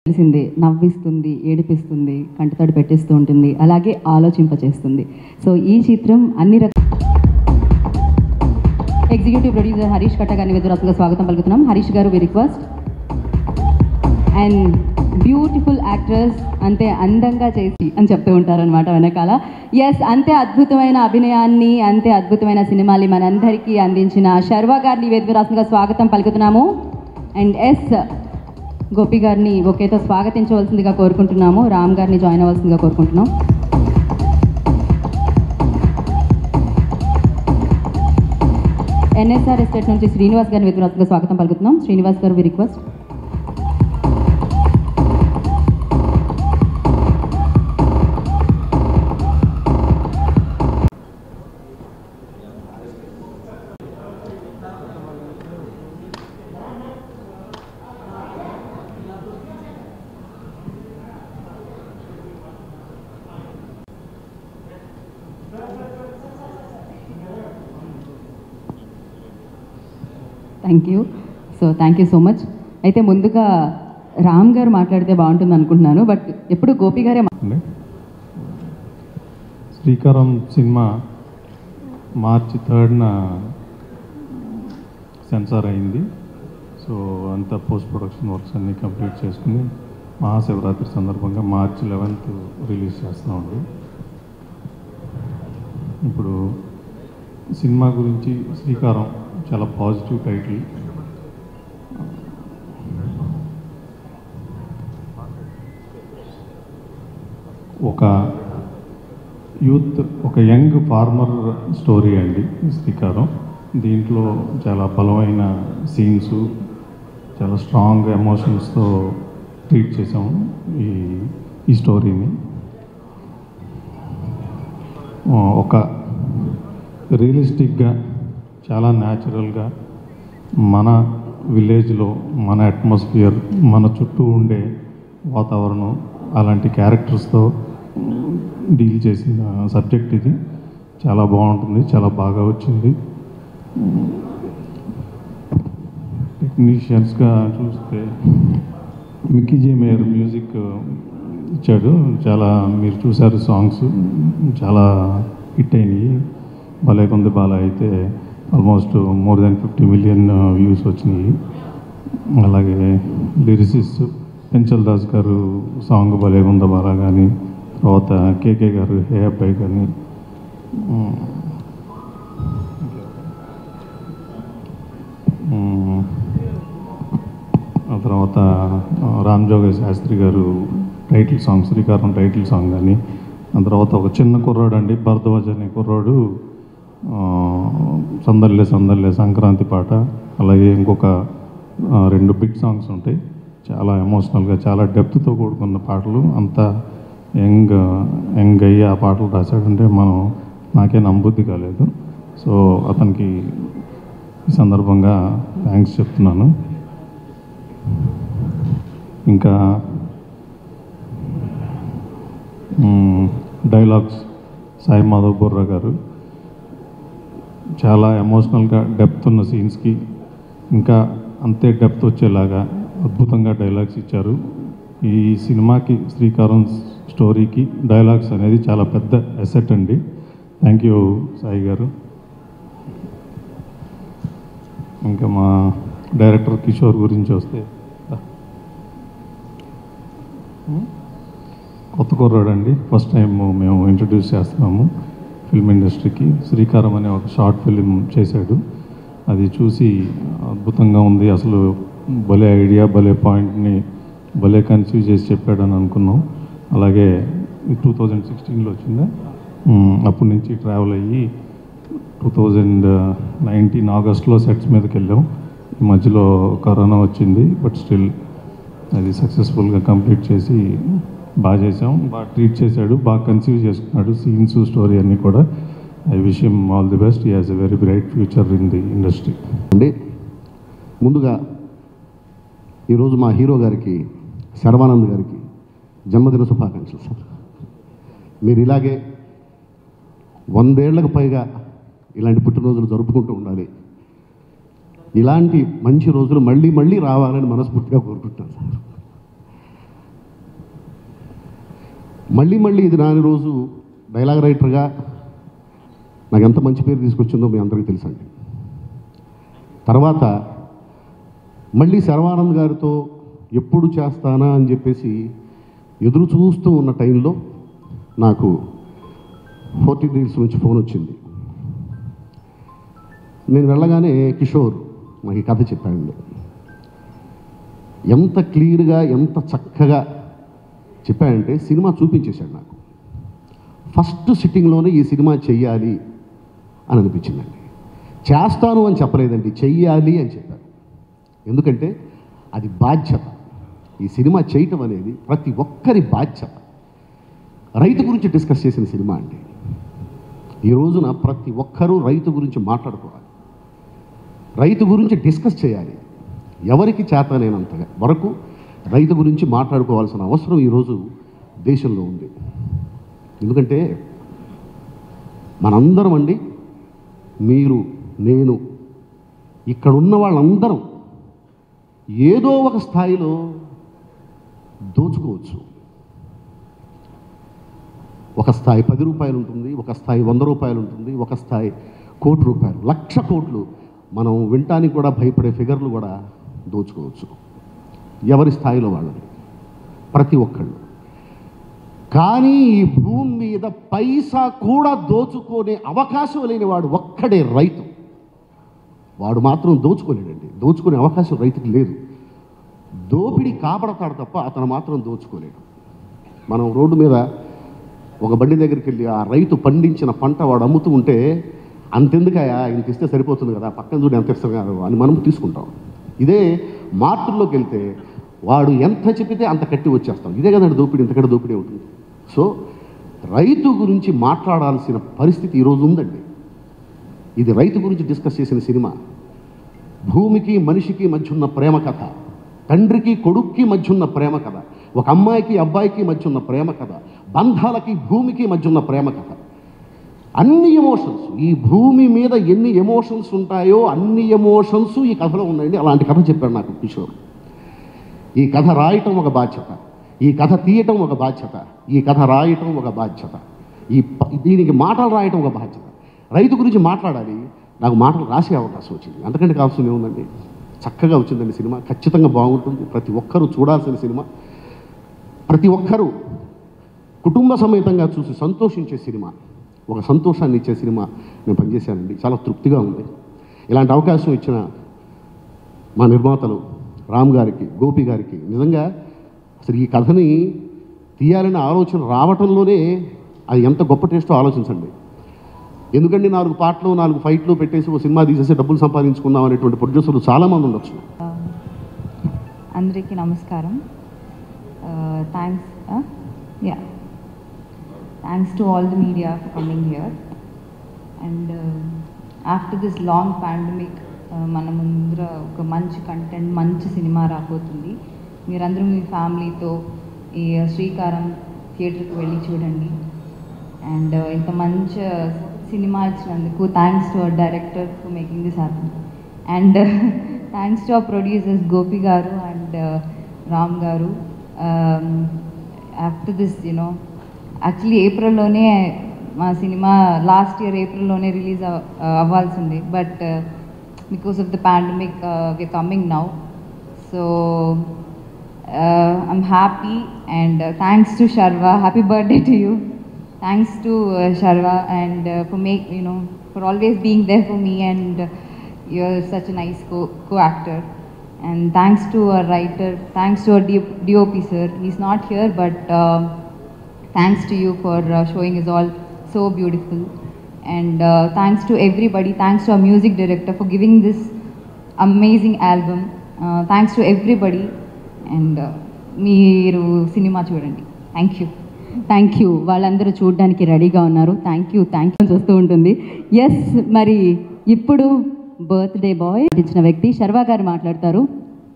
తెలిసిందే నవ్విస్తుంది ఏడిపిస్తుంది కంటతడి పెట్టేస్తూ ఉంటుంది అలాగే ఆలోచింపచేస్తుంది సో ఈ చిత్రం అన్ని రకాల ఎగ్జిక్యూటివ్ ప్రొడ్యూసర్ హరీష్ కట్ట గారిని విధురాత్మక స్వాగతం పలుకుతున్నాం హరీష్ గారు we request and beautiful actress అంతే అందంగా చేసి అని చెప్తూ ఉంటారనమాట వెనకాల ఎస్ అంతే అద్భుతమైన అభినయాన్ని అంతే అద్భుతమైన సినిమాని మనందరికీ అందించిన శర్వా గారిని వేదికరాశంగా స్వాగతం పలుకుతున్నాము అండ్ ఎస్ గోపి గారిని ఒకేతో స్వాగతించవలసిందిగా కోరుకుంటున్నాము రామ్ గారిని జాయిన్ అవ్వాల్సిందిగా కోరుకుంటున్నాం ఎన్ఎస్ఆర్ ఎస్టేట్ నుంచి శ్రీనివాస్ గారిని వేదికరాశంగా స్వాగతం పలుకుతున్నాం శ్రీనివాస్ గారు we request thank you so thank you so much అయితే ముందుగా రామ్ గారు మాట్లాడితే బాగుంటుంది అనుకుంటున్నాను బట్ ఎప్పుడు గోపి గారే మా- అండి శ్రీకారం సినిమా మార్చి థర్డ్న సెన్సార్ అయింది సో అంతా పోస్ట్ ప్రొడక్షన్ వర్క్స్ అన్నీ కంప్లీట్ చేసుకుని మహాశివరాత్రి సందర్భంగా మార్చి లెవెన్త్ రిలీజ్ చేస్తామండి ఇప్పుడు సినిమా గురించి శ్రీకారం చాలా పాజిటివ్ టైటిల్ ఒక యూత్ ఒక యంగ్ ఫార్మర్ స్టోరీ అండి శ్రీకారం దీంట్లో చాలా బలమైన సీన్స్ చాలా స్ట్రాంగ్ ఎమోషన్స్తో ట్రీట్ చేసాము ఈ ఈ స్టోరీని ఆ, ఒక రియలిస్టిక్గా చాలా న్యాచురల్గా మన విలేజ్లో మన అట్మాస్ఫియర్ మన చుట్టూ ఉండే వాతావరణం అలాంటి క్యారెక్టర్స్తో డీల్ చేసిన సబ్జెక్ట్ ఇది చాలా బాగుంటుంది చాలా బాగా వచ్చింది టెక్నీషియన్స్గా చూస్తే మిక్కీ జే మేయర్ మ్యూజిక్ ఇచ్చాడు చాలా మీరు చూశారు సాంగ్స్ చాలా హిట్ అయినాయి భలే కొంది బాలా అయితే almost more than fifty million views వచ్చినాయి అలాగే లిరిసిస్ పెంచల్ దాస్ గారు సాంగ్ భలే కొంద బాలా కానీ తర్వాత కేకే గారు హే అబ్బాయి కానీ ఉమ్, ఉమ్, ఆ తర్వాత ఆ, రామ్ జోగయ్య శాస్త్రి గారు title song Sreekaram title song కానీ ఆ తర్వాత ఒక చిన్న కుర్రాడు అండి భరద్వాజ్ అనే కుర్రాడు ఆ, సందల్లే సందల్లే సంక్రాంతి పాట అలాగే ఇంకొక ఆ, రెండు బిగ్ సాంగ్స్ ఉంటాయి చాలా ఎమోషనల్గా చాలా డెప్త్తో కూడుకున్న పాటలు అంత యంగ్ యంగ్ అయ్యి ఆ పాటలు రాశాడంటే మనం నాకే నమ్మబుద్ధి కాలేదు సో అతనికి ఈ సందర్భంగా థ్యాంక్స్ చెప్తున్నాను ఇంకా మ్మ్, డైలాగ్స్ సాయి మాధవ్ బుర్రా గారు చాలా ఎమోషనల్గా డెప్త్ ఉన్న సీన్స్కి ఇంకా అంతే డెప్త్ వచ్చేలాగా అద్భుతంగా డైలాగ్స్ ఇచ్చారు ఈ సినిమాకి శ్రీకారం స్టోరీకి డైలాగ్స్ అనేది చాలా పెద్ద ఎసెట్ అండి థ్యాంక్ యూ సాయి గారు ఇంకా మా డైరెక్టర్ కిషోర్ గురించి వస్తే కొత్త కుర్రాడు అండి ఫస్ట్ టైం మేము ఇంట్రడ్యూస్ చేస్తున్నాము ఫిల్మ్ ఇండస్ట్రీకి శ్రీకారం అనే ఒక షార్ట్ ఫిలిం చేశాడు అది చూసి అద్భుతంగా ఉంది అసలు భలే ఐడియా భలే పాయింట్ని భలే కన్సీవ్ చేసి చెప్పాడని అనుకున్నాం అలాగే టూ థౌజండ్ సిక్స్టీన్లో వచ్చిందా ఉమ్, అప్పటి నుంచి ట్రావెల్ అయ్యి టూ థౌజండ్ నైన్టీన్ ఆగస్ట్లో సెట్స్ మీదకి వెళ్ళాం ఈ మధ్యలో కరోనా వచ్చింది బట్ స్టిల్ అది సక్సెస్ఫుల్గా కంప్లీట్ చేసి బాగా చేసాం బాగా ట్రీట్ చేశాడు బాగా కన్సీవ్ చేసుకున్నాడు సీన్స్ స్టోరీ అన్నీ కూడా I wish him all the best he has a very bright future in the industry అండి ముందుగా ఈరోజు మా హీరో గారికి శర్వానంద్ గారికి జన్మదిన శుభాకాంక్షలు సార్ మీరు ఇలాగే వందేళ్లకు పైగా ఇలాంటి పుట్టినరోజులు జరుపుకుంటూ ఉండాలి ఇలాంటి మంచి రోజులు మళ్ళీ మళ్ళీ రావాలని మనస్ఫూర్తిగా కోరుకుంటున్నాను సార్ మళ్ళీ మళ్ళీ ఇది రాని రోజు డైలాగ్ రైటర్గా నాకు ఎంత మంచి పేరు తీసుకొచ్చిందో మీ అందరికీ తెలుసండి తర్వాత మళ్ళీ శర్వానంద్ గారితో ఎప్పుడు చేస్తానా అని చెప్పేసి ఎదురు చూస్తూ ఉన్న టైంలో నాకు ఫోర్టీ డీల్స్ నుంచి ఫోన్ వచ్చింది నేను వెళ్ళగానే కిషోర్ నాకు ఈ కథ చెప్పాడండి ఎంత క్లియర్గా ఎంత చక్కగా చెప్పాడంటే సినిమా చూపించేశాడు నాకు ఫస్ట్ సిట్టింగ్లోనే ఈ సినిమా చెయ్యాలి అని అనిపించిందండి చేస్తాను అని చెప్పలేదండి చెయ్యాలి అని చెప్పారు ఎందుకంటే అది బాధ్యత ఈ సినిమా చేయటం అనేది ప్రతి ఒక్కరి బాధ్యత రైతు గురించి డిస్కస్ చేసిన సినిమా అండి ఈ రోజున ప్రతి ఒక్కరూ రైతు గురించి మాట్లాడుకోవాలి రైతు గురించి డిస్కస్ చేయాలి ఎవరికి చేతనైనంతగా వరకు రైతు గురించి మాట్లాడుకోవాల్సిన అవసరం ఈరోజు దేశంలో ఉంది ఎందుకంటే మనందరం అండి మీరు నేను ఇక్కడ ఉన్న వాళ్ళందరం ఏదో ఒక స్థాయిలో దోచుకోవచ్చు ఒక స్థాయి పది రూపాయలు ఉంటుంది ఒక స్థాయి వంద రూపాయలు ఉంటుంది ఒక స్థాయి కోటి రూపాయలు లక్ష కోట్లు మనం వినటానికి కూడా భయపడే ఫిగర్లు కూడా దోచుకోవచ్చు ఎవరి స్థాయిలో వాళ్ళని ప్రతి ఒక్కళ్ళు కానీ ఈ భూమి మీద పైసా కూడా దోచుకునే అవకాశం లేని వాడు ఒక్కడే రైతు వాడు మాత్రం దోచుకోలేడండి దోచుకునే అవకాశం రైతుకి లేదు దోపిడి కాపాడతాడు తప్ప అతను మాత్రం దోచుకోలేడు మనం రోడ్డు మీద ఒక బండి దగ్గరికి వెళ్ళి ఆ రైతు పండించిన పంట వాడు అమ్ముతూ ఉంటే అంతెందుకయా ఇంత ఇస్తే సరిపోతుంది కదా పక్కన చూడు ఎంత ఇస్తారు కదా అని మనం తీసుకుంటాం ఇదే మార్టుల్లోకి వెళ్తే వాడు ఎంత చెప్పితే అంత కట్టి వచ్చేస్తాం ఇదే కదండి దోపిడీ ఇంతకంటే దోపిడీ ఉంటుంది సో రైతు గురించి మాట్లాడాల్సిన పరిస్థితి ఈరోజు ఉందండి ఇది రైతు గురించి డిస్కస్ చేసిన సినిమా భూమికి మనిషికి మధ్య ఉన్న ప్రేమ కథ తండ్రికి కొడుక్కి మధ్య ఉన్న ప్రేమ కథ ఒక అమ్మాయికి అబ్బాయికి మధ్య ఉన్న ప్రేమ కథ బంధాలకి భూమికి మధ్య ఉన్న ప్రేమ కథ అన్ని ఎమోషన్స్ ఈ భూమి మీద ఎన్ని ఎమోషన్స్ ఉంటాయో అన్ని ఎమోషన్స్ ఈ కథలో ఉన్నాయండి అలాంటి కథ చెప్పాడు నాకు కిషోర్ ఈ కథ రాయటం ఒక బాధ్యత ఈ కథ తీయటం ఒక బాధ్యత ఈ కథ రాయటం ఒక బాధ్యత ఈ ప- దీనికి మాటలు రాయటం ఒక బాధ్యత రైతు గురించి మాట్లాడాలి నాకు మాటలు రాసే అవకాశం వచ్చింది అంతకంటే కావాల్సింది ఏముందండి చక్కగా వచ్చిందండి సినిమా ఖచ్చితంగా బాగుంటుంది ప్రతి ఒక్కరూ చూడాల్సిన సినిమా ప్రతి ఒక్కరూ కుటుంబ సమేతంగా చూసి సంతోషించే సినిమా ఒక సంతోషాన్ని ఇచ్చే సినిమా నేను పనిచేశానండి చాలా తృప్తిగా ఉంది ఇలాంటి అవకాశం ఇచ్చిన మా నిర్మాతలు రామ్ గారికి గోపి గారికి నిజంగా అసలు ఈ కథని తీయాలనే ఆలోచన రావటంలోనే అది ఎంత గొప్ప టేస్టో ఆలోచించండి ఎందుకంటే నాలుగు పాటలు నాలుగు ఫైట్లు పెట్టేసి ఒక సినిమా తీసేసి డబ్బులు సంపాదించుకుందాం అనేటువంటి ప్రొడ్యూసర్లు చాలామంది ఉండొచ్చు అందరికీ నమస్కారం thanks yeah thanks to all the media for coming here and after this long pandemic మన ముందర ఒక మంచి కంటెంట్ మంచి సినిమా రాబోతుంది మీరందరూ మీ ఫ్యామిలీతో ఈ శ్రీకారం థియేటర్కి వెళ్ళి చూడండి అండ్ ఇంత మంచి సినిమా ఇచ్చినందుకు thanks to our director for making this happy and thanks to our producers Gopi గారు అండ్ రామ్ గారు ఆఫ్టర్ దిస్ యూనో యాక్చువల్లీ ఏప్రిల్లోనే మా సినిమా లాస్ట్ ఇయర్ ఏప్రిల్లోనే రిలీజ్ అవ్వాల్సి ఉంది but because of the pandemic we coming now so I'm happy and thanks to Sharwa happy birthday to you thanks to Sharwa and for make you know for always being there for me and you're such a nice co co actor and thanks to our writer thanks to our DOP sir is not here but thanks to you for uh, showing us all so beautiful and uh, thanks to everybody thanks to our music director for giving this amazing album uh, thanks to everybody and uh, మీరు cinema చూడండి thank you thank you వాళ్ళందరూ చూడడానికి రెడీగా ఉన్నారు thank you thank you చూస్తూ ఉంటుంది yes మరి ఇప్పుడు బర్త్డే బాయ్ ఇచ్చిన వ్యక్తి శర్వా గారు మాట్లాడతారు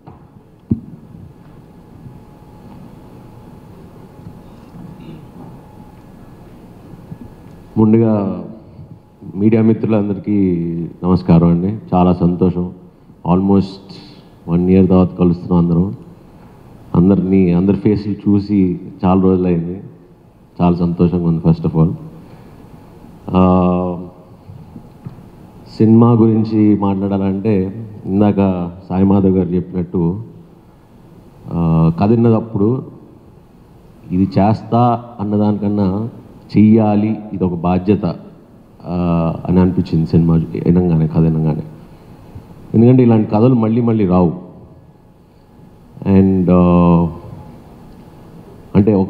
ముందుగా మీడియా మిత్రులందరికీ నమస్కారం అండి చాలా సంతోషం ఆల్మోస్ట్ వన్ ఇయర్ తర్వాత కలుస్తున్నాం అందరం అందరినీ అందరి ఫేస్లు చూసి చాలా రోజులైంది చాలా సంతోషంగా ఉంది ఫస్ట్ ఆఫ్ ఆల్ సినిమా గురించి మాట్లాడాలంటే ఇందాక సాయి మాధవ్ గారు చెప్పినట్టు ఆ, కథ విన్నదప్పుడు ఇది చేస్తా అన్నదానికన్నా చెయ్యాలి ఇది ఒక బాధ్యత ఆ, అని అనిపించింది సినిమా వినంగానే కథ వినంగానే ఎందుకంటే ఇలాంటి కథలు మళ్ళీ మళ్ళీ రావు అండ్ అంటే ఒక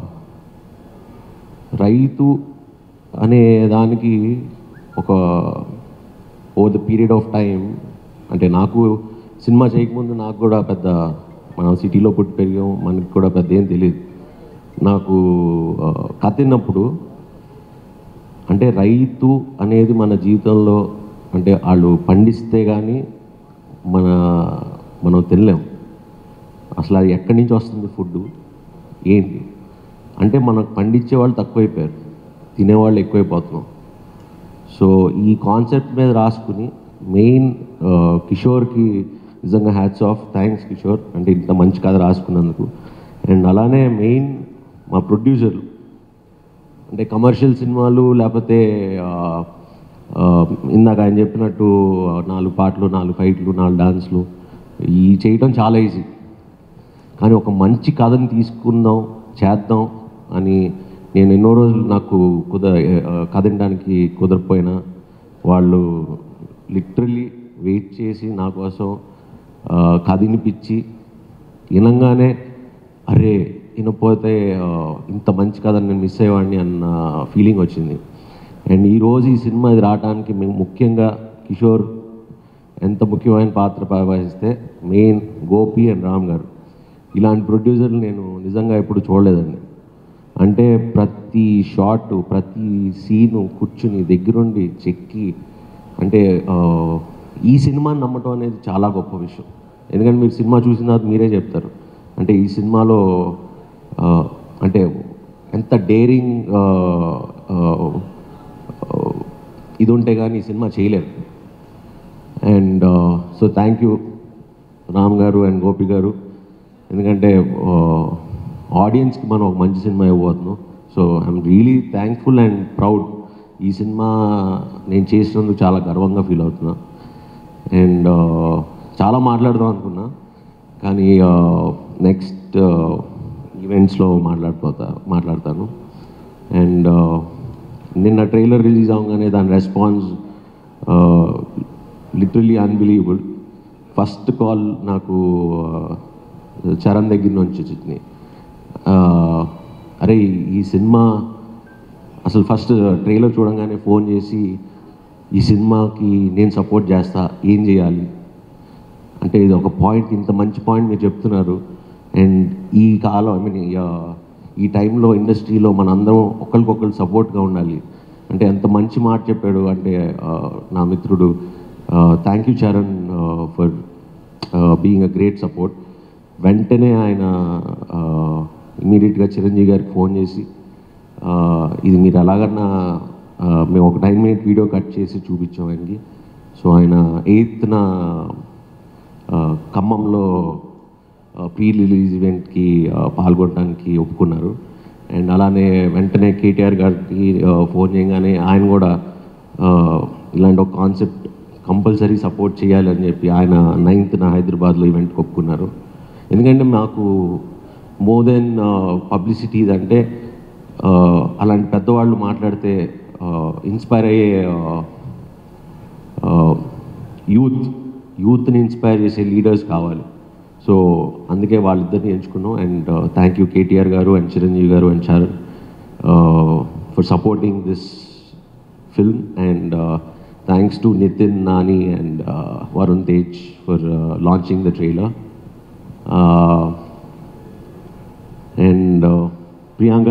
రైతు అనే దానికి ఒక over the period of time అంటే నాకు సినిమా చేయకముందు నాకు కూడా పెద్ద మనం సిటీలో పుట్టి పెరిగాం మనకి కూడా పెద్ద ఏం తెలియదు నాకు ఆ, కథ విన్నప్పుడు అంటే రైతు అనేది మన జీవితంలో అంటే వాళ్ళు పండిస్తే కానీ మన మనం తినలేం అసలు అది ఎక్కడి నుంచి వస్తుంది ఫుడ్ ఏంటి అంటే మనకు పండించే వాళ్ళు తక్కువైపోయారు తినేవాళ్ళు ఎక్కువైపోతున్నాం సో ఈ కాన్సెప్ట్ మీద రాసుకుని మెయిన్ కిషోర్కి నిజంగా హ్యాట్స్ ఆఫ్ థ్యాంక్స్ కిషోర్ అంటే ఇంత మంచి కథ రాసుకున్నందుకు అండ్ అలానే మెయిన్ మా ప్రొడ్యూసర్లు అంటే కమర్షియల్ సినిమాలు లేకపోతే ఆ, ఆ, ఇందాక ఆయన చెప్పినట్టు నాలుగు పాటలు నాలుగు ఫైట్లు నాలుగు డాన్స్లు ఈ చేయటం చాలా ఈజీ కానీ ఒక మంచి కథని తీసుకుందాం చేద్దాం అని నేను ఎన్నో రోజులు నాకు కుద ఆ, కథ వినడానికి కుదరకపోయినా వాళ్ళు లిటరలీ వెయిట్ చేసి నా కోసం ఆ, కథ వినిపించి వినంగానే అరే వినపోతే ఆ, ఇంత మంచి కథ నేను మిస్ అయ్యేవాడిని అన్న ఫీలింగ్ వచ్చింది అండ్ ఈరోజు ఈ సినిమా ఇది రావడానికి మేము ముఖ్యంగా కిషోర్ ఎంత ముఖ్యమైన పాత్ర వహిస్తే మెయిన్ గోపి అండ్ రామ్ గారు ఇలాంటి ప్రొడ్యూసర్లు నేను నిజంగా ఎప్పుడు చూడలేదండి అంటే ప్రతి షాట్ ప్రతి సీను కూర్చుని దగ్గరుండి చెక్కి అంటే ఆ, ఈ సినిమాని నమ్మటం అనేది చాలా గొప్ప విషయం ఎందుకంటే మీరు సినిమా చూసిన తర్వాత మీరే చెప్తారు అంటే ఈ సినిమాలో ఆ, అంటే ఎంత డేరింగ్ ఇది ఉంటే కానీ ఈ సినిమా చేయలేరు and so thank you Ram garu and Gopi garu ఎందుకంటే ఆడియన్స్కి మనం ఒక మంచి సినిమా ఇవ్వబోతున్నాం so I'm really thankful and proud ఈ సినిమా నేను చేసినందుకు చాలా గర్వంగా ఫీల్ అవుతున్నా అండ్ చాలా మాట్లాడదాం అనుకున్నా కానీ నెక్స్ట్ ఈవెంట్స్లో మాట్లాడిపోతా మాట్లాడతాను అండ్ నిన్న ట్రైలర్ రిలీజ్ అవగానే దాని response literally unbelievable first call నాకు uh, చరణ్ దగ్గర నుంచి వచ్చింది Uh, అరే ఈ సినిమా అసలు ఫస్ట్ ట్రైలర్ చూడంగానే ఫోన్ చేసి ఈ సినిమాకి నేను సపోర్ట్ చేస్తా ఏం చేయాలి అంటే ఇది ఒక పాయింట్ ఇంత మంచి పాయింట్ మీరు చెప్తున్నారు అండ్ ఈ కాలం ఐ మీన్ ఈ టైంలో ఇండస్ట్రీలో మన అందరం ఒకరికొకరు సపోర్ట్గా ఉండాలి అంటే ఎంత మంచి మాట చెప్పాడు అంటే ఆ, నా మిత్రుడు thank you Charan for being a great support వెంటనే ఆయన ఇమీడియట్గా చిరంజీవి గారికి ఫోన్ చేసి ఆ, ఇది మీరు ఎలాగన్నా ఆ, మేము ఒక టైం మినిట్ వీడియో కట్ చేసి చూపించాం ఆయనకి సో ఆయన ఎయిత్న ఖమ్మంలో ప్రీ రిలీజ్ ఈవెంట్కి పాల్గొనడానికి ఒప్పుకున్నారు అండ్ అలానే వెంటనే కేటీఆర్ గారికి ఆ, ఫోన్ చేయగానే ఆయన కూడా ఆ, ఇలాంటి ఒక కాన్సెప్ట్ కంపల్సరీ సపోర్ట్ చేయాలి అని చెప్పి ఆయన నైన్త్న హైదరాబాద్లో ఈవెంట్కి ఒప్పుకున్నారు ఎందుకంటే మాకు మోర్ దెన్ పబ్లిసిటీ అంటే ఆ, అలాంటి పెద్దవాళ్ళు మాట్లాడితే ఇన్స్పైర్ అయ్యే యూత్ యూత్ని ఇన్స్పైర్ చేసే లీడర్స్ కావాలి సో అందుకే వాళ్ళిద్దరిని ఎంచుకున్నాం and thank you KTR garu and Chiranjeevi garu and Charan for supporting this film and thanks to Nithin Nani and Varun Tej for launching the trailer and Priyanka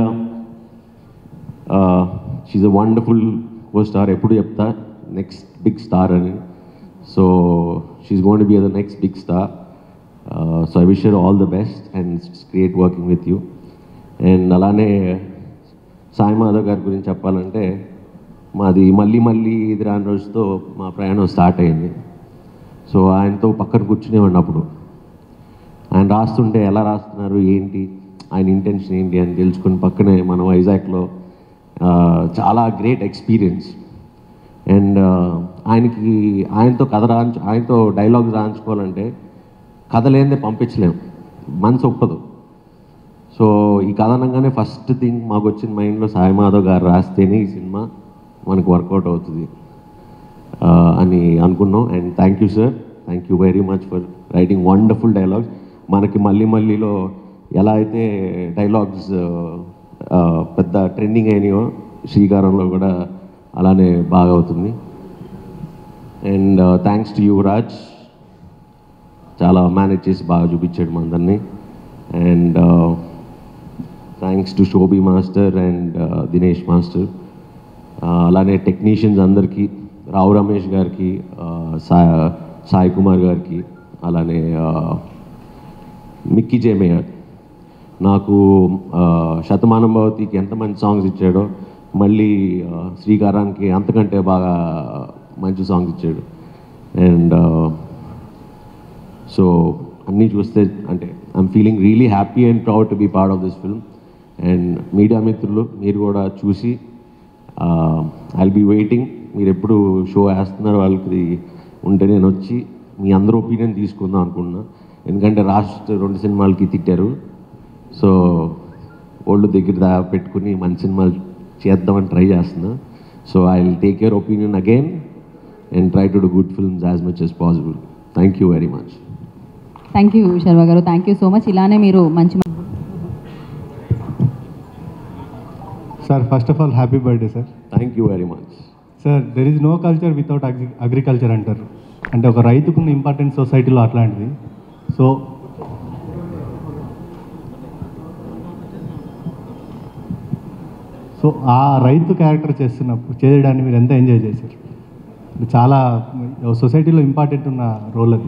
she's a wonderful co star ఎప్పుడు చెప్తా నెక్స్ట్ బిగ్ స్టార్ అని so she's going to be the next big star so I wish your all the best and it's great working with you and అలానే సాయి మాధవ్ గారి గురించి చెప్పాలంటే మాది మళ్ళీ మళ్ళీ ఇది రాని రోజుతో మా ప్రయాణం స్టార్ట్ అయింది సో ఆయనతో పక్కన కూర్చునేవాడిని అప్పుడు ఆయన రాస్తుంటే ఎలా రాస్తున్నారు ఏంటి ఆయన ఇంటెన్షన్ ఏంటి అని తెలుసుకుని పక్కనే మన వైజాగ్లో ఆ, చాలా గ్రేట్ ఎక్స్పీరియన్స్ అండ్ ఆయనకి ఆయనతో కథ రాయించు ఆయనతో డైలాగ్స్ రాయించుకోవాలంటే కథ లేనిదే పంపించలేము మనసు ఒప్పదు సో ఈ కథ అనగానే ఫస్ట్ థింగ్ మాకు వచ్చిన మైండ్లో సాయి మాధవ్ గారు రాస్తేనే ఈ సినిమా మనకు వర్కౌట్ అవుతుంది ఆ, అని అనుకున్నాం and thank you sir thank you very much for writing wonderful dialogues మనకి మళ్ళీ మళ్ళీలో ఎలా అయితే డైలాగ్స్ పెద్ద ట్రెండింగ్ అయినాయో శ్రీకారంలో కూడా అలానే బాగా అవుతుంది అండ్ థ్యాంక్స్ టు యువరాజ్ చాలా మేనేజ్ చేసి బాగా చూపించాడు మా అందరినీ and thanks to Shobhi master and Dinesh master అలానే టెక్నీషియన్స్ అందరికీ రావు రమేష్ గారికి సా సాయి కుమార్ గారికి అలానే మిక్కీ జేమేయర్ నాకు ఆ, శతమానం భవతికి ఎంత మంచి సాంగ్స్ ఇచ్చాడో మళ్ళీ ఆ, శ్రీకారానికి అంతకంటే బాగా మంచి సాంగ్స్ ఇచ్చాడు అండ్ సో అన్నీ చూస్తే అంటే I'm feeling really happy and proud to be part of this film and media మిత్రులు మీరు కూడా చూసి ఐల్ బీ వెయిటింగ్ మీరు ఎప్పుడు షో వేస్తున్నారు వాళ్ళకి ఉంటే నేను వచ్చి మీ అందరూ ఒపీనియన్ తీసుకుందాం అనుకున్నా ఎందుకంటే రాష్ట్ర రెండు సినిమాలకి తిట్టారు సో ఓల్డ్ దగ్గర దా పెట్టుకుని మంచి సినిమాలు చేద్దామని ట్రై చేస్తున్నా so I will take your opinion again and try to do good films as much as possible thank you very much thank you Sharva garu thank you so much ఇలానే మీరు మంచి sir first of all happy birthday sir thank you very much sir there is no culture without agri agriculture అంటారు అంటే ఒక రైతుకున్న importance సొసైటీలో అట్లాంటిది so so ఆ రైతు క్యారెక్టర్ చేస్తున్నప్పుడు చేయడాన్ని మీరు ఎంత ఎంజాయ్ చేశారు ఇది చాలా సొసైటీలో ఇంపార్టెంట్ ఉన్న రోల్ అది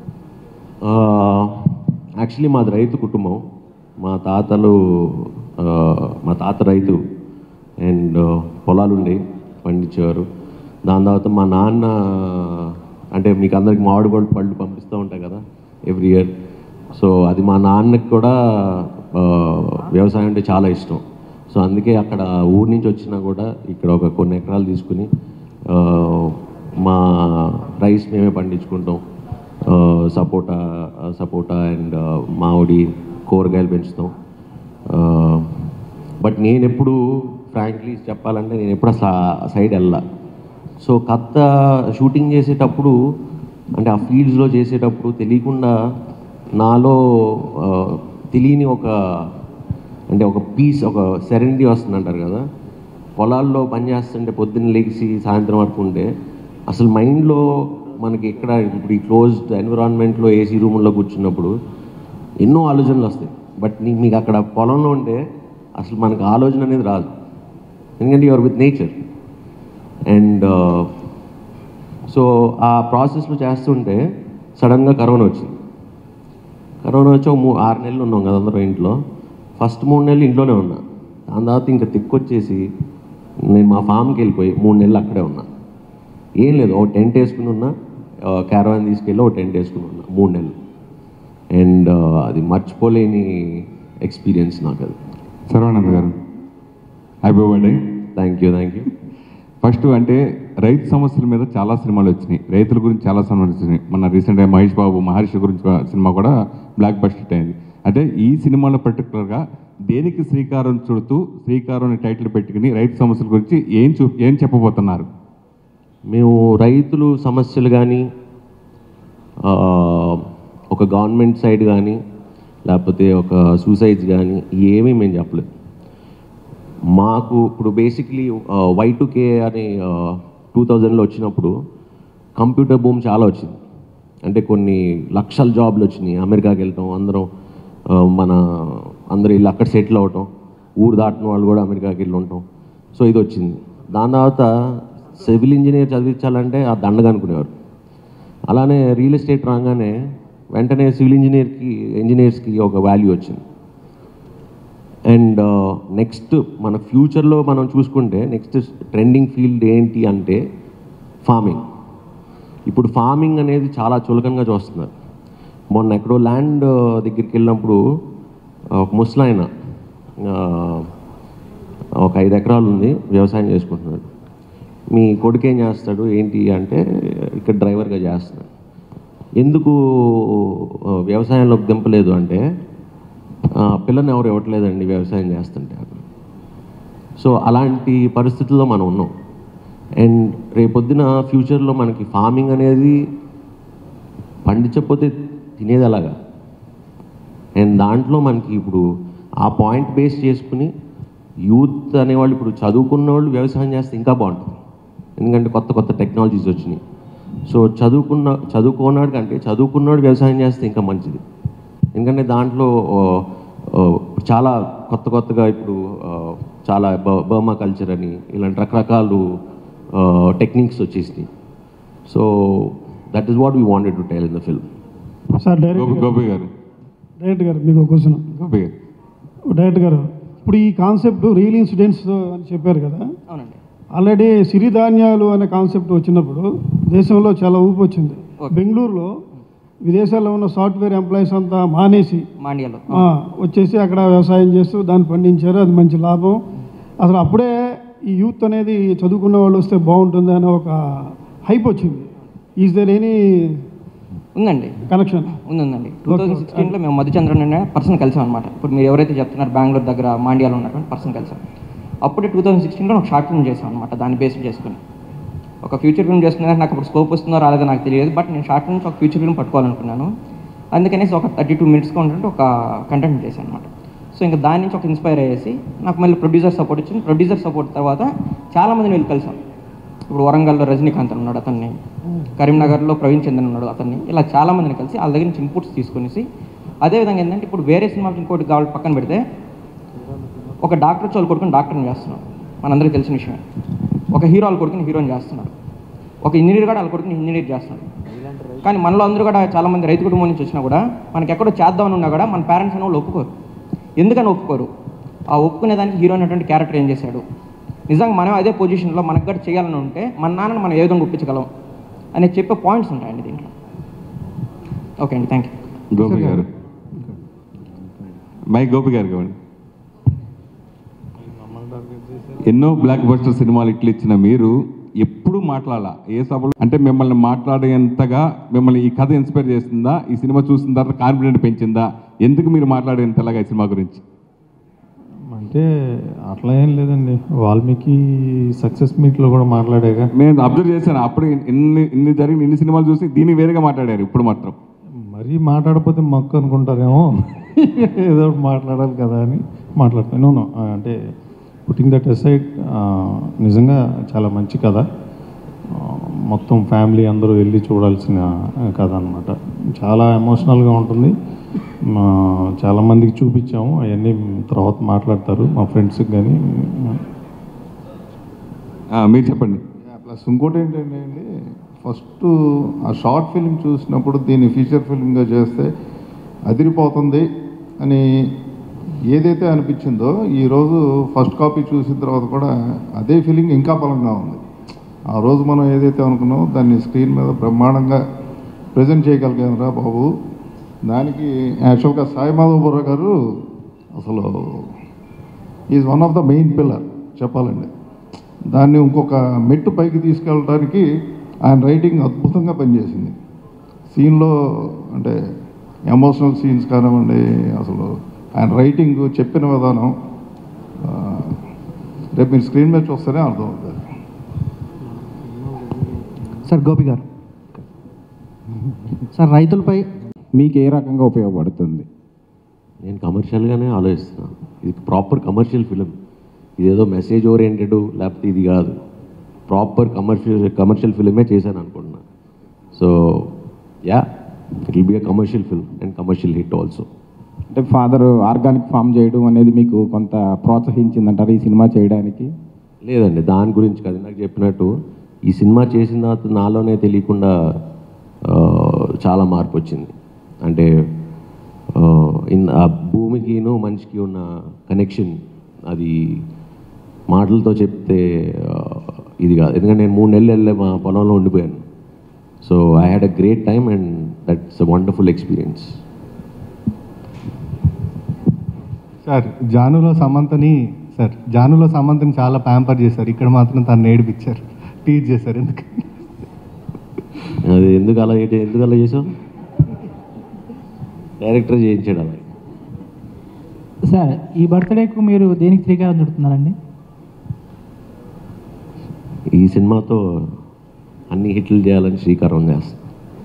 యాక్చువల్లీ మాది రైతు కుటుంబం మా తాతలు ఆ, మా తాత రైతు అండ్ పొలాలు ఉండే పండించేవారు దాని తర్వాత మా నాన్న అంటే మీకు అందరికి మామిడి పళ్ళు పళ్ళు పంపిస్తూ ఉంటాయి కదా ఎవ్రీ ఇయర్ సో అది మా నాన్నకి కూడా ఆ, వ్యవసాయం అంటే చాలా ఇష్టం సో అందుకే అక్కడ ఊరి నుంచి వచ్చినా కూడా ఇక్కడ ఒక కొన్ని ఎకరాలు తీసుకుని ఆ, మా రైస్ మేమే పండించుకుంటాం ఆ, సపోటా ఆ, సపోటా అండ్ ఆ, మామిడి కూరగాయలు పెంచుతాం ఆ, బట్ నేను ఎప్పుడు ఫ్రాంక్లీ చెప్పాలంటే నేను ఎప్పుడు అసలు ఆ సైడ్ వెళ్ళా సో కథ షూటింగ్ చేసేటప్పుడు అంటే ఆ ఫీల్డ్స్లో చేసేటప్పుడు తెలియకుండా నాలో ఆ, తెలియని ఒక అంటే ఒక పీస్ ఒక సెరెనిటీ వస్తుంది అంటారు కదా పొలాల్లో పనిచేస్తుంటే పొద్దున్న లేచి సాయంత్రం వరకు ఉంటే అసలు మైండ్లో మనకి ఎక్కడ ఇప్పుడు ఈ క్లోజ్డ్ ఎన్విరాన్మెంట్లో ఏసీ రూమ్లో కూర్చున్నప్పుడు ఎన్నో ఆలోచనలు వస్తాయి బట్ నీ మీకు అక్కడ పొలంలో ఉంటే అసలు మనకు ఆలోచన అనేది రాదు ఎందుకంటే your with nature and so ఆ ప్రాసెస్లో చేస్తుంటే సడన్గా కరోనా వచ్చింది కరోనా వచ్చి ఒక మూ ఆరు నెలలు ఉన్నాం కదా అందరం ఇంట్లో ఫస్ట్ మూడు నెలలు ఇంట్లోనే ఉన్నా దాని తర్వాత ఇంకా తిక్కొచ్చేసి నేను మా ఫామ్కి వెళ్ళిపోయి మూడు నెలలు అక్కడే ఉన్నా ఏం లేదు ఒక టెంట్ వేసుకుని ఉన్నా క్యారవాన్ తీసుకెళ్ళి ఒక టెంట్ వేసుకుని ఉన్నా మూడు నెలలు అండ్ అది మర్చిపోలేని ఎక్స్పీరియన్స్ నాకు అది Sharwanand garu happy birthday thank you thank you first అంటే రైతు సమస్యల మీద చాలా సినిమాలు వచ్చినాయి రైతుల గురించి చాలా సినిమాలు వచ్చినాయి మన రీసెంట్గా మహేష్ బాబు మహర్షి గురించి కూడా సినిమా కూడా బ్లాక్ బస్టర్ అయింది అంటే ఈ సినిమాలో పర్టికులర్గా దేనికి శ్రీకారం చుడుతూ శ్రీకారం అనే టైటిల్ పెట్టుకుని రైతు సమస్యల గురించి ఏం చూ ఏం చెప్పబోతున్నారు మేము రైతులు సమస్యలు కానీ ఒక గవర్నమెంట్ సైడ్ కానీ లేకపోతే ఒక సూసైడ్స్ కానీ ఏమీ మేము చెప్పలేదు మాకు ఇప్పుడు బేసిక్లీ వై టు కే అని టూ థౌజండ్లో వచ్చినప్పుడు కంప్యూటర్ భూమి చాలా వచ్చింది అంటే కొన్ని లక్షల జాబ్లు వచ్చినాయి అమెరికాకి వెళ్తాం అందరం ఆ, మన అందరూ వెళ్ళి అక్కడ సెటిల్ అవటం ఊరు దాటిన వాళ్ళు కూడా అమెరికాకి వెళ్ళి ఉంటాం సో ఇది వచ్చింది దాని తర్వాత సివిల్ ఇంజనీర్ చదివించాలంటే ఆ దండగా అనుకునేవారు అలానే రియల్ ఎస్టేట్ రాగానే వెంటనే సివిల్ ఇంజనీర్కి ఇంజనీర్స్కి ఒక వాల్యూ వచ్చింది అండ్ నెక్స్ట్ మన ఫ్యూచర్లో మనం చూసుకుంటే నెక్స్ట్ ట్రెండింగ్ ఫీల్డ్ ఏంటి అంటే ఫార్మింగ్ ఇప్పుడు ఫార్మింగ్ అనేది చాలా చులకనగా చూస్తున్నారు మొన్న ఎక్కడో ల్యాండ్ దగ్గరికి వెళ్ళినప్పుడు ఒక ముసలాయన ఆ, ఒక ఐదు ఎకరాలు ఉంది వ్యవసాయం చేసుకుంటున్నాడు మీ కొడుకు ఏం చేస్తాడు ఏంటి అంటే ఇక్కడ డ్రైవర్గా చేస్తున్నాడు ఎందుకు ఆ, వ్యవసాయంలోకి దింపలేదు అంటే ఆ, పిల్లని ఎవరు ఇవ్వట్లేదండి వ్యవసాయం చేస్తుంటే సో అలాంటి పరిస్థితుల్లో మనం ఉన్నాం అండ్ రేపొద్దున ఫ్యూచర్లో మనకి ఫార్మింగ్ అనేది పండించకపోతే తినేది ఎలాగా అండ్ దాంట్లో మనకి ఇప్పుడు ఆ పాయింట్ బేస్ చేసుకుని యూత్ అనేవాళ్ళు ఇప్పుడు చదువుకున్న వాళ్ళు వ్యవసాయం చేస్తే ఇంకా బాగుంటుంది ఎందుకంటే కొత్త కొత్త టెక్నాలజీస్ వచ్చినాయి సో చదువుకున్న చదువుకున్నాడు కంటే చదువుకున్నాడు వ్యవసాయం చేస్తే ఇంకా మంచిది ఎందుకంటే దాంట్లో ఆ, ఆ, చాలా కొత్త కొత్తగా ఇప్పుడు ఆ, చాలా బ- బర్మా కల్చర్ అని ఇలాంటి రకరకాలు టెక్నిక్స్ వచ్చేసినాయి so that is what we wanted to tell in the film sir Gopi direct Gopi garu direct గారు మీకు ఒక క్వశ్చన్ గోపి గారు డైరెక్ట్ గారు ఇప్పుడు ఈ కాన్సెప్ట్ రియల్ ఇన్సిడెంట్స్ అని చెప్పారు కదా అవునండి ఆల్రెడీ సిరిధాన్యాలు అనే కాన్సెప్ట్ వచ్చినప్పుడు దేశంలో చాలా ఊపు వచ్చింది బెంగళూరులో విదేశాల్లో ఉన్న సాఫ్ట్వేర్ ఎంప్లాయీస్ అంతా మానేసి మాండ్యాలో ఆ, వచ్చేసి అక్కడ వ్యవసాయం చేస్తూ దాన్ని పండించారు అది మంచి లాభం అసలు అప్పుడే ఈ యూత్ అనేది చదువుకున్న వాళ్ళు వస్తే బాగుంటుంది అనే ఒక హైప్ వచ్చింది ఈజ్ దర్ ఎనీ ఉందండి కనెక్షన్ ఉంది ఉందండి టూ థౌజండ్ సిక్స్టీన్లో మేము మధుచంద్రన్ అనే పర్సన్ కలిసాం అనమాట ఇప్పుడు మీరు ఎవరైతే చెప్తున్నారు బెంగళూరు దగ్గర మాండ్యాలో ఉన్నటువంటి పర్సన్ కలిసాం అప్పుడే టూ థౌజండ్ సిక్స్టీన్లో ఒక షార్ట్ ఫిల్మ్ చేసాం అనమాట దాన్ని బేస్ చేసుకుని ఒక ఫ్యూచర్ ఫిల్మ్ చేసుకునే నాకు అప్పుడు స్కోప్ వస్తుందో రాలేదో నాకు తెలియదు బట్ నేను షార్ట్ ఫిల్మ్స్ ఒక ఫ్యూచర్ ఫిల్మ్ పట్టుకోవాలనుకున్నాను అందుకనేసి ఒక థర్టీ టూ మినిట్స్గా ఉన్నట్టు ఒక కంటెంట్ చేశాను అనమాట సో ఇంకా దాని నుంచి ఒక ఇన్స్పైర్ అయ్యేసి నాకు మళ్ళీ ప్రొడ్యూసర్ సపోర్ట్ వచ్చింది ప్రొడ్యూసర్ సపోర్ట్ తర్వాత చాలామందిని వెళ్ళి కలిసాం ఇప్పుడు వరంగల్లో రజనీకాంత్ అని ఉన్నాడు అతన్ని కరీంనగర్లో ప్రవీణ్ చంద్రన్ ఉన్నాడు అతన్ని ఇలా చాలా మందిని కలిసి వాళ్ళ దగ్గర నుంచి ఇన్పుట్స్ తీసుకునేసి అదేవిధంగా ఏంటంటే ఇప్పుడు వేరే సినిమాకి ఇంకోటి కావాలి పక్కన పెడితే ఒక డాక్టర్ చోలు కొడుకుని డాక్టర్ని చేస్తున్నాడు మనందరికీ తెలిసిన విషయమే ఒక హీరో వాళ్ళ కొడుకుని హీరోని చేస్తున్నాడు ఒక ఇంజనీర్ కూడా వాళ్ళ కొడుకుని ఇంజనీర్ చేస్తున్నాడు కానీ మనలో అందరూ కూడా చాలామంది రైతు కుటుంబం నుంచి వచ్చినా కూడా మనకి ఎక్కడో చేద్దామని ఉన్నా కూడా మన పేరెంట్స్ అనే వాళ్ళు ఒప్పుకోరు ఎందుకని ఒప్పుకోరు ఆ ఒప్పుకునే దానికి హీరో అనేటువంటి క్యారెక్టర్ ఏం చేశాడు నిజంగా మనం అదే పొజిషన్లో మనకు కూడా చేయాలని ఉంటే మన నాన్నని మనం ఏ విధంగా ఒప్పించగలం అనే చెప్పే పాయింట్స్ ఉంటాయండి దీంట్లో ఓకే అండి థ్యాంక్ యూ గోపి గారు మై గోపి గారు కావండి ఎన్నో బ్లాక్ బస్టర్ సినిమాలు ఇట్లు ఇచ్చిన మీరు ఎప్పుడు మాట్లాడాల ఏ సభలో అంటే మిమ్మల్ని మాట్లాడేంతగా మిమ్మల్ని ఈ కథ ఇన్స్పైర్ చేస్తుందా ఈ సినిమా చూసిన తర్వాత కాన్ఫిడెంట్ పెంచిందా ఎందుకు మీరు మాట్లాడేంతలాగా ఈ సినిమా గురించి అంటే అట్లా ఏం లేదండి వాల్మీకి సక్సెస్ మీట్లో కూడా మాట్లాడేగా నేను అబ్జర్వ్ చేశాను అప్పుడు ఇన్ని ఇన్ని జరిగిన ఇన్ని సినిమాలు చూసి దీన్ని వేరేగా మాట్లాడారు ఇప్పుడు మాత్రం మరీ మాట్లాడకపోతే మొక్క అనుకుంటారేమో ఏదో ఒకటి మాట్లాడాలి కదా అని మాట్లాడతాను నో అంటే పుట్టింగ్ దట్ అసైడ్ నిజంగా చాలా మంచి కథ ఆ, మొత్తం ఫ్యామిలీ అందరూ వెళ్ళి చూడాల్సిన కథ అనమాట చాలా ఎమోషనల్గా ఉంటుంది మా చాలామందికి చూపించాము అవన్నీ తర్వాత మాట్లాడతారు మా ఫ్రెండ్స్కి కానీ ఆ, మీరు చెప్పండి ప్లస్ ఇంకోటి ఏంటంటే అండి ఫస్ట్ ఆ షార్ట్ ఫిల్మ్ చూసినప్పుడు దీన్ని ఫీచర్ ఫిల్మ్గా చేస్తే అదిరిపోతుంది అని ఏదైతే అనిపించిందో ఈరోజు ఫస్ట్ కాపీ చూసిన తర్వాత కూడా అదే ఫీలింగ్ ఇంకా బలంగా ఉంది ఆ రోజు మనం ఏదైతే అనుకున్నామో దాన్ని స్క్రీన్ మీద బ్రహ్మాండంగా ప్రజెంట్ చేయగలిగారా బాబు దానికి యాక్చువల్గా సాయి మాధవ్ బుర్ర గారు అసలు is one of the main pillar చెప్పాలండి దాన్ని ఇంకొక మెట్టు పైకి తీసుకెళ్ళడానికి ఆయన రైటింగ్ అద్భుతంగా పనిచేసింది సీన్లో అంటే ఎమోషనల్ సీన్స్ కానివ్వండి అసలు ఆయన రైటింగ్ చెప్పిన విధానం ఆ, రేపు మీరు స్క్రీన్ మీద చూస్తేనే అర్థమవుతుంది సార్ గోపి గారు సార్ రైతులపై మీకు ఏ రకంగా ఉపయోగపడుతుంది నేను కమర్షియల్గానే ఆలోచిస్తున్నాను ఇది ప్రాపర్ కమర్షియల్ ఫిలిం ఇదేదో మెసేజ్ ఓరియంటెడ్ లేకపోతే ఇది కాదు ప్రాపర్ కమర్షియల్ కమర్షియల్ ఫిలిమే చేశాను అనుకుంటున్నా so ya it will be a commercial film and commercial hit also అంటే ఫాదర్ ఆర్గానిక్ ఫామ్ చేయడం అనేది మీకు కొంత ప్రోత్సహించిందంటారు ఈ సినిమా చేయడానికి లేదండి దాని గురించి కాదు నాకు చెప్పినట్టు ఈ సినిమా చేసిన తర్వాత నాలోనే తెలియకుండా ఆ, చాలా మార్పు వచ్చింది అంటే ఆ, ఇన్ ఆ భూమికిను మనిషికి ఉన్న కనెక్షన్ అది మాటలతో చెప్తే ఆ, ఇది కాదు ఎందుకంటే నేను మూడు నెలలు వెళ్ళే మా పొలంలో ఉండిపోయాను so I had a great time and that's a wonderful experience sir జానులో సమంతని సార్ జానులో సమంతని చాలా ప్యాంపర్ చేశారు ఇక్కడ మాత్రం తను ఏడిపించారు టీచ్ చేశారు ఎందుకు అది ఎందుకు అలా ఏంటి- ఎందుకు అలా చేసావు డైరెక్టర్ చేయించాడు అలా సార్ ఈ బర్త్డేకు మీరు దేనికి శ్రీకారం చుడుతున్నారండి ఈ సినిమాతో అన్ని హిట్లు చేయాలని శ్రీకారం చేస్తాను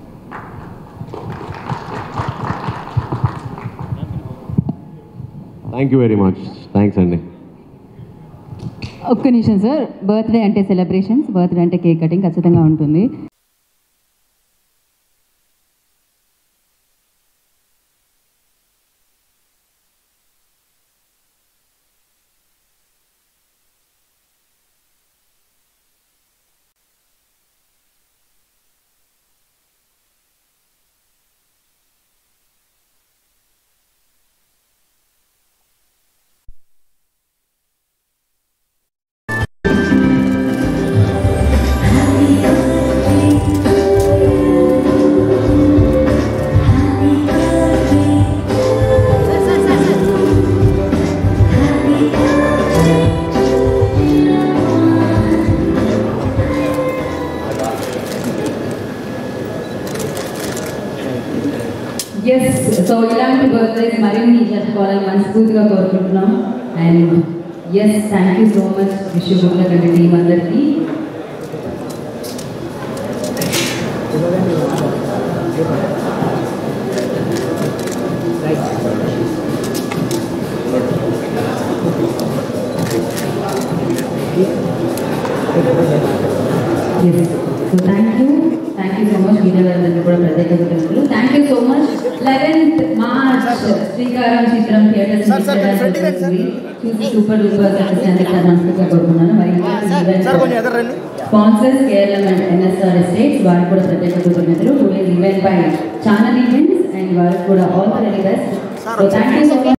thank you very much thanks అండి ఒక్క నిమిషం సార్ బర్త్డే అంటే సెలబ్రేషన్స్ బర్త్డే అంటే కేక్ కటింగ్ ఖచ్చితంగా ఉంటుంది ఎస్ సో ఇలాంటి బర్త్డేస్ మరిన్ని జరుపుకోవాలని మనస్ఫూర్తిగా కోరుకుంటున్నాం and yes thank you so much wish good team అందరికీ yes so thank you thank you so much media గారికి కూడా ప్రత్యేక కృతజ్ఞతలు thank you so much eleventh March Sreekaram చిత్రం థియేటర్స్ చూసి సూపర్ డూపర్ సక్సెస్ మనస్ఫూర్తిగా కోరుకున్నాను మరి sponsors Kerala and NSR estates వారికి కూడా ప్రత్యేక కృతజ్ఞతలు today event by channel events and వారికి కూడా all the very best so thank you so much